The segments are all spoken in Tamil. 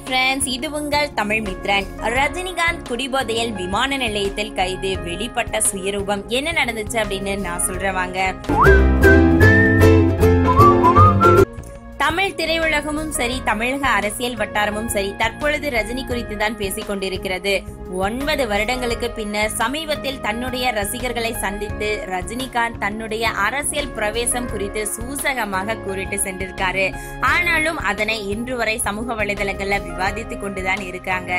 ஃப்ரெண்ட்ஸ் இது உங்கள் தமிழ் மித்ரன் ரஜினிகாந்த் குடிபோதையில் விமான நிலையத்தில் கைது வெளிப்பட்ட சுயரூபம் என்ன நடந்துச்சு அப்படின்னு நான் சொல்றேன் வாங்க தமிழ் திரையுலகமும் சரி தமிழக அரசியல் வட்டாரமும் சரி தற்பொழுது ரஜினி குறித்து தான் பேசிக் கொண்டிருக்கிறது ஒன்பது வருடங்களுக்கு பின்னர் சமீபத்தில் தன்னுடைய ரசிகர்களை சந்தித்து ரஜினிகாந்த் தன்னுடைய அரசியல் பிரவேசம் குறித்து சூசகமாக கூறிட்டு சென்றிருக்காரு ஆனாலும் அதனை இன்று வரை சமூக வலைதளங்கள்ல விவாதித்து கொண்டுதான் இருக்காங்க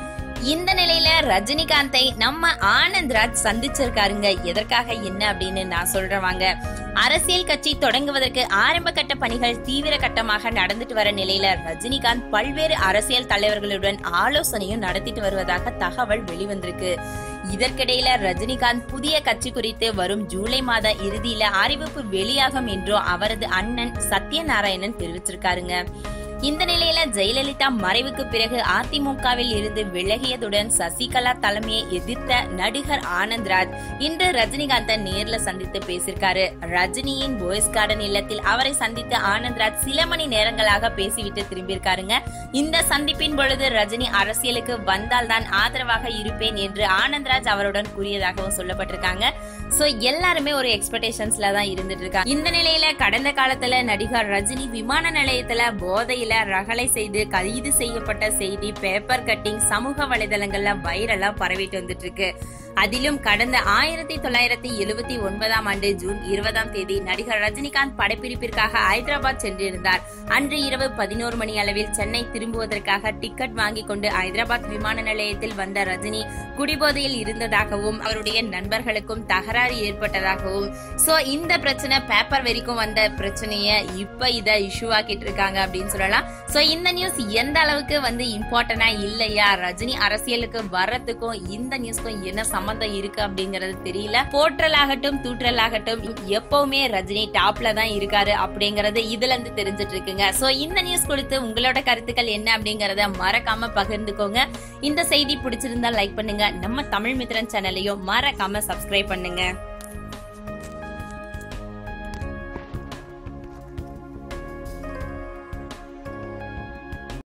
இந்த நிலையில ரஜினிகாந்தை நம்ம ஆனந்த்ராஜ் சந்திச்சிருக்காருங்க எதற்காக என்ன அப்படின்னு நான் சொல்றேன் வாங்க அரசியல் கட்சி தொடங்குவதற்கு ஆரம்ப கட்ட பணிகள் தீவிர கட்டமாக நடந்துட்டு வர நிலையில ரஜினிகாந்த் பல்வேறு அரசியல் தலைவர்களுடன் ஆலோசனையும் நடத்திட்டு வருவதாக தகவல் வெளிவந்திருக்கு இதற்கிடையில ரஜினிகாந்த் புதிய கட்சி குறித்து வரும் ஜூலை மாத இறுதியில அறிவிப்பு வெளியாகும் என்றும் அவரது அண்ணன் சத்யநாராயணன் தெரிவிச்சிருக்காருங்க இந்த நிலையில ஜெயலலிதா மறைவுக்கு பிறகு அதிமுகவில் இருந்து விலகியதுடன் சசிகலா தலைமையை எதிர்த்த நடிகர் ஆனந்த்ராஜ் இன்று ரஜினிகாந்தை நேர்ல சந்தித்து பேசியிருக்காரு ரஜினியின் போய்ஸ் கார்டன் இல்லத்தில் அவரை சந்தித்து ஆனந்த்ராஜ் சில மணி நேரங்களாக பேசிவிட்டு திரும்பியிருக்காருங்க இந்த சந்திப்பின் பொழுது ரஜினி அரசியலுக்கு வந்தால் தான் ஆதரவாக இருப்பேன் என்று ஆனந்த்ராஜ் அவருடன் கூறியதாகவும் சொல்லப்பட்டிருக்காங்க சோ எல்லாருமே ஒரு எக்ஸ்பெக்டேஷன்ஸ்ல தான் இருந்துட்டு இருக்காங்க இந்த நிலையில கடந்த காலத்துல நடிகர் ரஜினி விமான நிலையத்துல போதையில ரகளை செய்து கைது செய்யப்பட்ட செய்தி பேப்பர் கட்டிங் சமூக வலைதளங்கள்ல வைரலா பரவிட்டு வந்துட்டு இருக்கு அதிலும் கடந்த ஆயிரத்தி தொள்ளாயிரத்தி எழுபத்தி ஒன்பதாம் ஆண்டு ஜூன் இருபதாம் தேதி நடிகர் ரஜினிகாந்த் படப்பிடிப்பிற்காக ஹைதராபாத் சென்றிருந்தார் அன்று இரவு பதினோரு மணி அளவில் சென்னை திரும்புவதற்காக டிக்கெட் வாங்கி கொண்டு ஹைதராபாத் விமான நிலையத்தில் வந்த ரஜினி குடிபோதையில் இருந்ததாகவும் அவருடைய நண்பர்களுக்கும் தகராறு ஏற்பட்டதாகவும் சோ இந்த பிரச்சனை பேப்பர் வரைக்கும் வந்த பிரச்சனைய இப்ப இத இஷ்யூ ஆக்கிட்டு இருக்காங்க அப்படின்னு சொல்லலாம் சோ இந்த நியூஸ் எந்த அளவுக்கு வந்து இம்பார்ட்டனா இல்லையா ரஜினி அரசியலுக்கு வர்றதுக்கும் இந்த நியூஸ்க்கும் என்ன சம்பந்தம் இருக்கு அப்படிங்கறது தெரியல போற்றல் ஆகட்டும் தூற்றல் ஆகட்டும் எப்பவுமே ரஜினி டாப்ல தான் இருக்காரு அப்படிங்கறது இதுல இருந்து தெரிஞ்சிட்டு இருக்குங்க சோ இந்த நியூஸ் குறித்து உங்களோட கருத்துக்கள் என்ன அப்படிங்கறத மறக்காம பகிர்ந்துக்கோங்க இந்த செய்தி பிடிச்சிருந்தா லைக் பண்ணுங்க நம்ம தமிழ் மித்ரன் சேனலையும் மறக்காம சப்ஸ்கிரைப் பண்ணுங்க